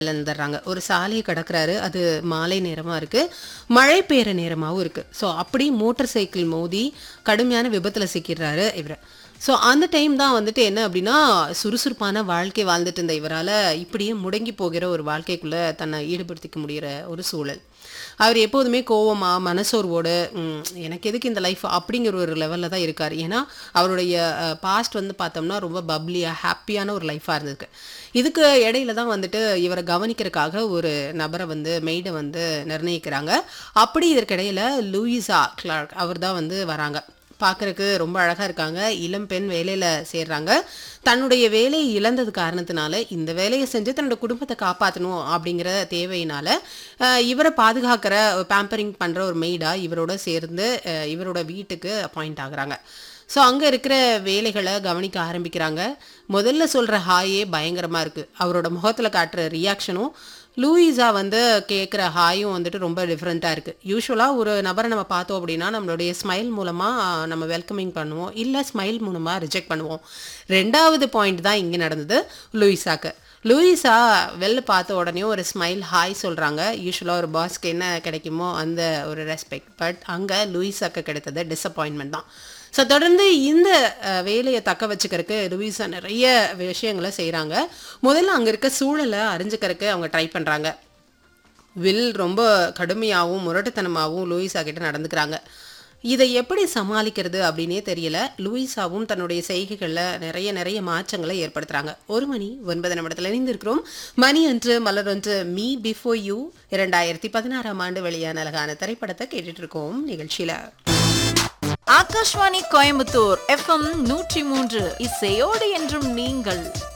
இழந்துடுறாங்க ஒரு சாலையை கடக்குறாரு அது மாலை நேரமா இருக்கு மழை பெய்யுற நேரமாவும் இருக்கு ஸோ அப்படி மோட்டார் சைக்கிள் மோதி கடுமையான விபத்துல சிக்கிடுறாரு இவர் ஸோ அந்த டைம் தான் வந்துட்டு என்ன அப்படின்னா சுறுசுறுப்பான வாழ்க்கை வாழ்ந்துட்டு இருந்த இவரால் இப்படியே முடங்கி போகிற ஒரு வாழ்க்கைக்குள்ள தன்னை ஈடுபடுத்திக்க முடிகிற ஒரு சூழல் அவர் எப்போதுமே கோவமா மனசோர்வோடு "ம், எனக்கு எதுக்கு இந்த லைஃப் அப்படிங்கிற ஒரு லெவலில் தான் இருக்கார் ஏன்னா அவருடைய பாஸ்ட் வந்து பார்த்தோம்னா ரொம்ப பப்ளியாக ஹாப்பியான ஒரு லைஃபாக இருந்திருக்கு இதுக்கு இடையில தான் வந்துட்டு இவரை கவனிக்கிறதுக்காக ஒரு நபரை வந்து மெய்டை வந்து நிர்ணயிக்கிறாங்க அப்படி இதற்கிடையில லூயிசா கிளார்க் அவர் தான் வந்து வராங்க பார்க்கறக்கு ரொம்ப அழகாக இருக்காங்க இளம் பெண் வேலையில் சேர்றாங்க தன்னுடைய வேலையை இழந்தது காரணத்தினால இந்த வேலையை செஞ்சு தன்னோட குடும்பத்தை காப்பாற்றணும் அப்படிங்கிற தேவையினால அஹ், இவரை பாதுகாக்கிற பேம்பரிங் பண்ணுற ஒரு மெய்டாக இவரோட சேர்ந்து அஹ், இவரோட வீட்டுக்கு அப்பாயிண்ட் ஆகுறாங்க ஸோ அங்கே இருக்கிற வேலைகளை கவனிக்க ஆரம்பிக்கிறாங்க முதல்ல சொல்கிற ஹாயே பயங்கரமாக இருக்குது அவரோட முகத்தில் காட்டுற ரியாக்ஷனும் லூயிஸா வந்து கேட்குற ஹாயும் வந்துட்டு ரொம்ப டிஃப்ரெண்ட்டாக இருக்குது யூஸ்வலாக ஒரு நபரை நம்ம பார்த்தோம் அப்படின்னா நம்மளுடைய ஸ்மைல் மூலமாக நம்ம வெல்கமிங் பண்ணுவோம் இல்லை ஸ்மைல் மூலமாக ரிஜெக்ட் பண்ணுவோம் ரெண்டாவது பாயிண்ட் தான் இங்கே நடந்தது லூயிஸாக்கு லூயிஸா வெளில பார்த்த உடனே ஒரு ஸ்மைல் ஹாய் சொல்கிறாங்க யூஸ்வலாக ஒரு பாஸ்க்கு என்ன கிடைக்குமோ அந்த ஒரு ரெஸ்பெக்ட் பட் அங்கே லூயிஸாக்கு கிடைத்தது டிசப்பாயின்மெண்ட் தான் ஸோ தொடர்ந்து இந்த அஹ், வேலையை தக்க வச்சுக்கிறதுக்கு லூயிஸா நிறைய விஷயங்களை செய்கிறாங்க முதல்ல அங்கே இருக்க சூழலை அறிஞ்சுக்கிறதுக்கு அவங்க ட்ரை பண்ணுறாங்க வில் ரொம்ப கடுமையாகவும் முரட்டுத்தனமாகவும் லூயிஸா கிட்ட நடந்துக்கிறாங்க இதை எப்படி சமாளிக்கிறது அப்படின்னே தெரியல லூயிஸாவும் தன்னுடைய செய்கைகளில் நிறைய நிறைய மாற்றங்களை ஏற்படுத்துறாங்க ஒரு மணி ஒன்பது நிமிடத்தில் இணைந்திருக்கிறோம் மணி ஒன்று மலர் ஒன்று மீ பிஃபோர் யூ இரண்டாயிரத்தி பதினாறாம் ஆண்டு வெளியான அழகான திரைப்படத்தை கேட்டுட்டு இருக்கோம் நிகழ்ச்சியில ஆகாஷ்வாணி கோயம்புத்தூர் எஃப்எம் நூற்றி மூன்று இசையோடு என்றும் நீங்கள்